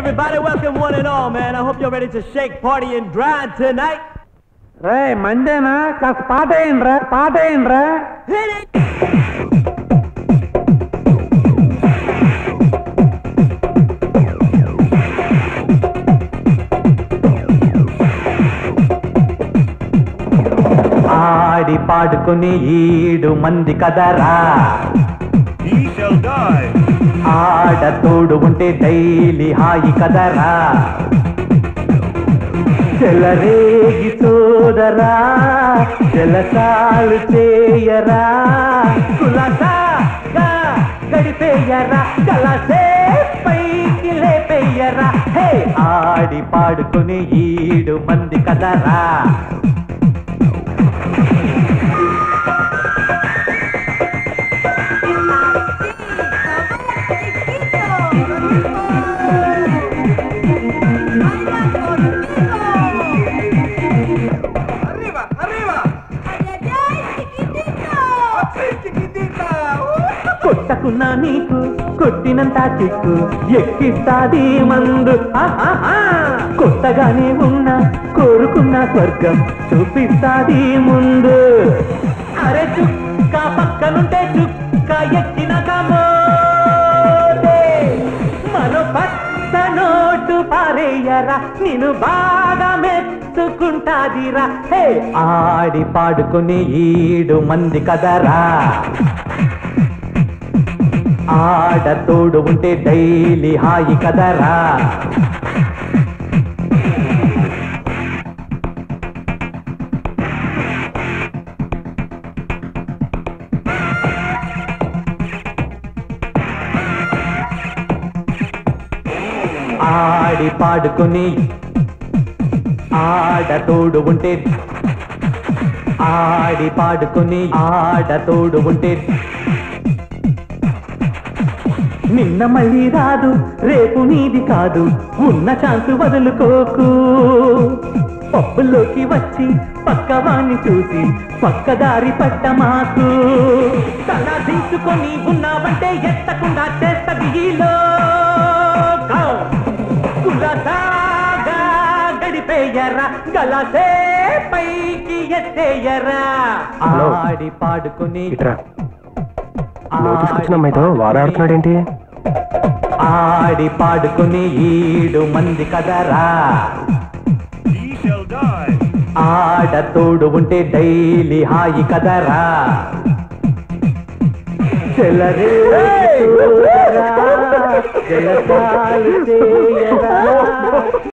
everybody, welcome one and all, man. I hope you're ready to shake, party, and grind tonight. రే మందేనా కాస్త పాట వేయండిరా పాట వేయండిరా Hit it! ఆడి పాడుకుని ఈడు మంది కదరా He shall die. ఆడ తోడు ఉంటే డైలీ హాయి కదరా చెలరేగి సోదరా జలసాలు చేయరా కులసాగా గడిపేయరా కలసే పైకి లేపేయరా హే ఆడి పాడుకుని ఈడు మంది కదరా Arriba, arriba. Sí, chiquitita. కొట్టకున్నా నీకు కొట్టినంత చిక్కు ఎక్కిస్తాది మందు ఆహాహా. కొత్తగానే ఉన్నా కోరుకున్న స్వర్గం చూపిస్తాది ముందు అరే చుక్క పక్కనుంటే చుక్క ఎక్కిన కమోదే మరో పచ్చ నోటు పారేయరా నేను బాగా మెచ్చుకుంటాదిరా హే ఆడి పాడుకుని ఈడు మంది కదరా ఆడ తోడు ఉంటే డైలీ హాయి కదరా ఆడి పాడుకుని ఆడ తోడు ఉంటే ఆడి పాడుకుని ఆడ తోడు ఉంటే నిన్న మళ్ళీ రాదు రేపు నీది కాదు ఉన్న ఛాన్స్ వదులుకోకు పప్పులోకి వచ్చి పక్కవాణ్ణి చూసి పక్కదారి పట్ట మాకు తల దించుకొని ఉన్నావంటే ఎత్తకుండా చేస్తది ఈ లోకం. కులసాగా గడిపేయరా గలసే పైకి ఎత్తేయరా హలో. ఆడి పాడుకుని ఇట్రా నోటీస్ వచ్చిన అమ్మాయితో వారాడుతున్నాడేంటి ఆడి పాడుకుని ఈడు మంది కదరా He shall die. ఆడ తోడు ఉంటే డైలీ హాయి కదరా చెలరే జలసాలు చేయరా